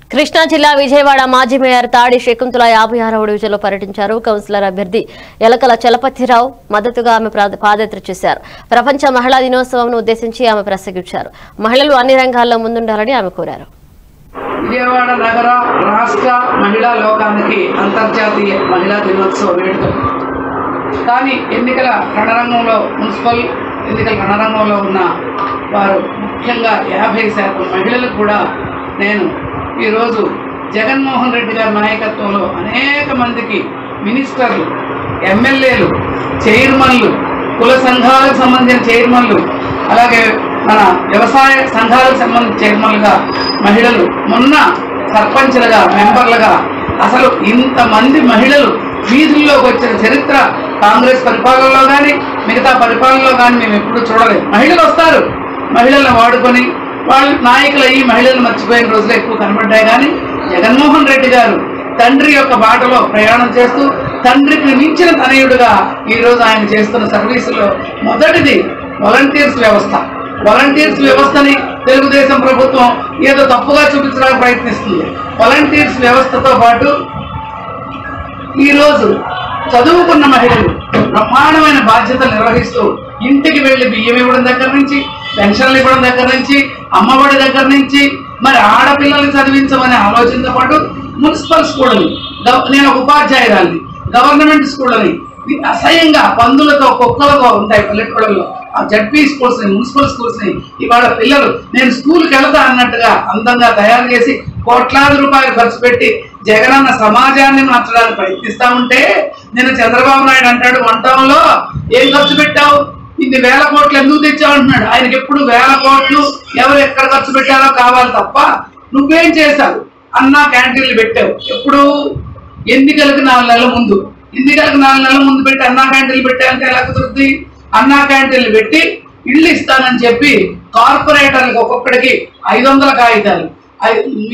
కృష్ణా జిల్లా విజయవాడ మాజీ మేయర్ తాడి శకుంతల యాభై ఆరవ డివిజన్లో పర్యటించారు కౌన్సిలర్ అభ్యర్థి ఎలకల చలపతిరావు మద్దతుగా ఆమె ప్రా- పాదయాత్ర చేశారు ప్రపంచ మహిళా దినోత్సవం ఉద్దేశించి ఆమె ప్రసంగించారు మహిళలు అన్ని రంగాల్లో ముందుండాలని ఆమె కోరారు విజయవాడ నగర రాష్ట్ర మహిళా లోకానికి అంతర్జాతీయ మహిళా దినోత్సవ వేడుకలు కానీ ఎన్నికల రణరంగంలో మున్సిపల్ ఎన్నికల రణరంగంలో ఉన్న వారు ముఖ్యంగా యాభై శాతం మహిళలకు కూడా నేను ఈరోజు జగన్మోహన్ రెడ్డి గారి నాయకత్వంలో అనేక మందికి మినిస్టర్లు ఎమ్మెల్యేలు చైర్మన్లు కుల సంఘాలకు సంబంధించిన చైర్మన్లు అలాగే మన వ్యవసాయ సంఘాలకు సంబంధించిన చైర్మన్లుగా మహిళలు మొన్న సర్పంచ్లుగా మెంబర్లుగా అసలు ఇంతమంది మహిళలు వీధుల్లోకి వచ్చిన చరిత్ర కాంగ్రెస్ పరిపాలనలో కానీ మిగతా పరిపాలనలో కానీ మేము ఎప్పుడూ చూడలేదు మహిళలు వస్తారు మహిళలను వాడుకొని వాళ్ళు నాయకులు అయ్యి మహిళలను మర్చిపోయిన రోజులు ఎక్కువ కనబడ్డాయి కానీ జగన్మోహన్ రెడ్డి గారు తండ్రి యొక్క బాటలో ప్రయాణం చేస్తూ తండ్రికి మించిన తనయుడుగా ఈరోజు ఆయన చేస్తున్న సర్వీసులో మొదటిది వాలంటీర్స్ వ్యవస్థ వాలంటీర్స్ వ్యవస్థని తెలుగుదేశం ప్రభుత్వం ఏదో తప్పుగా చూపించడానికి ప్రయత్నిస్తుంది వాలంటీర్స్ వ్యవస్థతో పాటు ఈరోజు చదువుకున్న మహిళలు బ్రహ్మాండమైన బాధ్యతలు నిర్వహిస్తూ ఇంటికి వెళ్ళి బియ్యం ఇవ్వడం దగ్గర నుంచి పెన్షన్లు ఇవ్వడం దగ్గర నుంచి అమ్మఒడి దగ్గర నుంచి మరి ఆడపిల్లల్ని చదివించమనే ఆలోచనతో పాటు మున్సిపల్ స్కూళ్ళని గవ- నేను ఒక ఉపాధ్యాయురాలిని గవర్నమెంట్ స్కూళ్ళని ఇది అసహ్యంగా పందులతో కుక్కలతో ఉంటాయి పల్లెటూళ్ళలో ఆ జడ్పీ స్కూల్స్ ని మున్సిపల్ స్కూల్స్ ని ఇవాళ పిల్లలు నేను స్కూల్కి వెళ్తా అన్నట్టుగా అందంగా తయారు చేసి కోట్లాది రూపాయలు ఖర్చు పెట్టి జగనన్న సమాజాన్ని మార్చడానికి ప్రయత్నిస్తా ఉంటే నేను చంద్రబాబు నాయుడు అంటాడు వంటంలో ఏం ఖర్చు పెట్టావు ఇన్ని వేల కోట్లు ఎందుకు తెచ్చావు అంటున్నాడు ఆయనకి ఎప్పుడు వేల కోట్లు ఎవరు ఎక్కడ ఖర్చు పెట్టారో కావాలి తప్ప నువ్వేం చేశావు అన్నా క్యాంటీన్లు పెట్టావు ఎప్పుడు ఎన్నికలకు నాలుగు నెలల ముందు ఎన్నికలకు నాలుగు నెలల ముందు పెట్టి అన్నా క్యాంటీన్లు పెట్టాలంటే ఎలా కుదురుతుంది అన్నా క్యాంటీన్లు పెట్టి ఇల్లు ఇస్తానని చెప్పి కార్పొరేటర్లకు ఒక్కొక్కడికి ఐదు వందల కాగితాలు ఐ-